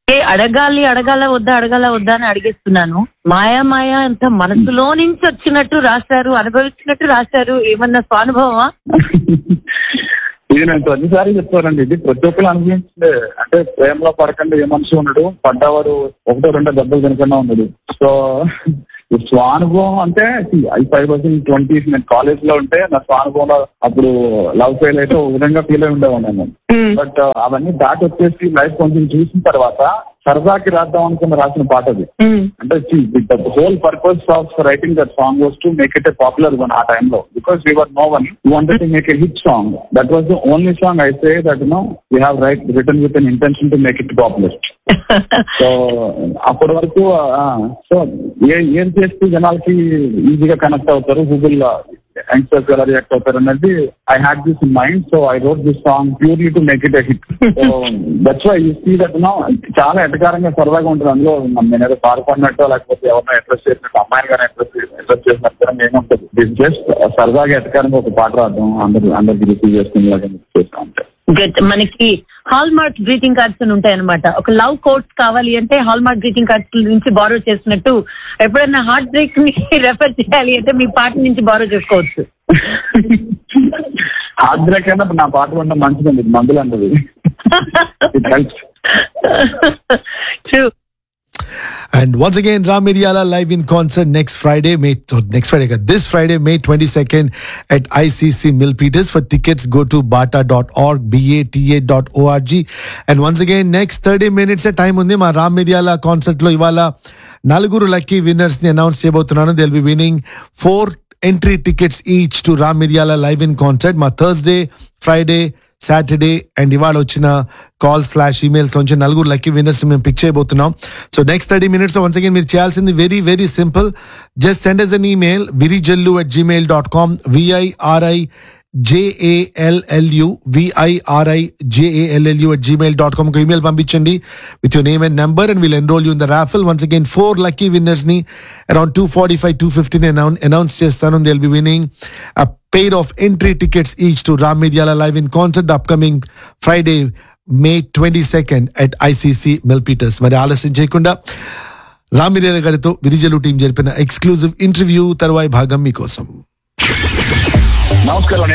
ఏ అడగాలి అడగాల వద్దా అడగాల వద్దా అని అడిగేస్తున్నాను మాయా మాయా అంత మనసులో నుంచి వచ్చినట్టు రాశారు అనుభవించినట్టు రాశారు ఏమన్నా స్వానుభవమా ఇది నేను ప్రతిసారి చెప్తానండి ఇది ప్రతి ఒక్కరు అనిపించింది అంటే ప్రేమలో పడకండి ఏ మనిషి ఉండడు పడ్డవాడు ఒకటో రెండో దెబ్బలు తినకుండా ఉండడు సో ఈ స్వానుభవం అంటే ఐ ఫైవ్ పర్సెంట్ ట్వంటీస్ నేను కాలేజ్ లో ఉంటే నా స్వానుభవంలో అప్పుడు లవ్ ఫెయిల్ అయితే ఒక విధంగా ఫీల్ అయి ఉండేవాడిని నేను బట్ అవన్నీ దాటి వచ్చేసి లైఫ్ కొంచెం చూసిన తర్వాత సరదాకి రాద్దాం అనుకుని రాసిన పాట అది అంటే the whole purpose of writing that song was to make it a popular one ఆ టైంలో because we were no one wanted to make a hit song that was the only song I say that no we have write return with an intention to make it popular so అప్పటి వరకు so ఏం చేస్తే జనాలకి ఈజీగా connect అవుతారు Google youngsters ఎలా react అవుతారు అనేది I had this in mind so I wrote this song purely to make it a hit so that's why you see that no చాలా ఎటకారంగా సరదాగా ఉంటుంది అందులో నేను ఏదో పాల్పడినట్టు లేకపోతే ఎవరినో అడ్రస్ చేసినట్టు అమ్మాయిని కానీ అడ్రస్ అడ్రస్ చేసినట్టు ఏముంటుంది దిస్ జస్ట్ సరదాగా ఎటకారంగా ఒక పాట రాద్దాం అందరు అందరికి రిసీవ్ చేసుకునేలాగా చేస్తా ఉంటాయి గట్ మనకి హాల్ మార్క్ గ్రీటింగ్ కార్డ్స్ అని ఉంటాయి అనమాట ఒక లవ్ కోట్స్ కావాలి అంటే హాల్ మార్క్ గ్రీటింగ్ కార్డ్స్ నుంచి బారో చేసినట్టు ఎప్పుడైనా హార్ట్ బ్రేక్ ని రెఫర్ చేయాలి అంటే మీ పాట నుంచి బారో చేసుకోవచ్చు హార్ట్ బ్రేక్ అయినా నా పాట ఉండడం మంచిదండి ఇది మందులు అంటది it helps true And once again, Ram Miryala live in concert next Friday, May oh, next Friday, this Friday, May 22nd at ICC Milpitas. For tickets, go to bata.org, bata.org. And once again, next 30 minutes at time ఉంది మా రామ్ మిర్యాల concert లో ఇవాళ నలుగురు lucky winners ని announce చేయబోతున్నాను will be winning four entry tickets each to Ram Miryala live in concert మా Thursday Friday Saturday and ఇవాళ వచ్చిన కాల్ స్లాష్ ఈమెయిల్స్ నుంచి నలుగురు లక్కీ విన్నర్స్ మేము పిక్ చేయబోతున్నాం so next thirty minutes once again మీరు చేయాల్సింది very very simple just send us an email Virijallu at Gmail dot com VIRI JALLU VIRI JALLU at Gmail dot com ఒక email పంపించండి with your name and number and will enrol you in the raffle once again four lucky winners ని around two forty five to fifteen announce చేస్తాను will be winning pair of entry tickets each to Ram Medyala live in concert the upcoming Friday, May 22nd at ICC Milpitas. మరి ఆలస్యం చేయకుండా రామ్ మిర్యాల గారితో విరిజలు team జరిపిన exclusive interview తర్వాయి భాగం మీకోసం నమస్కారం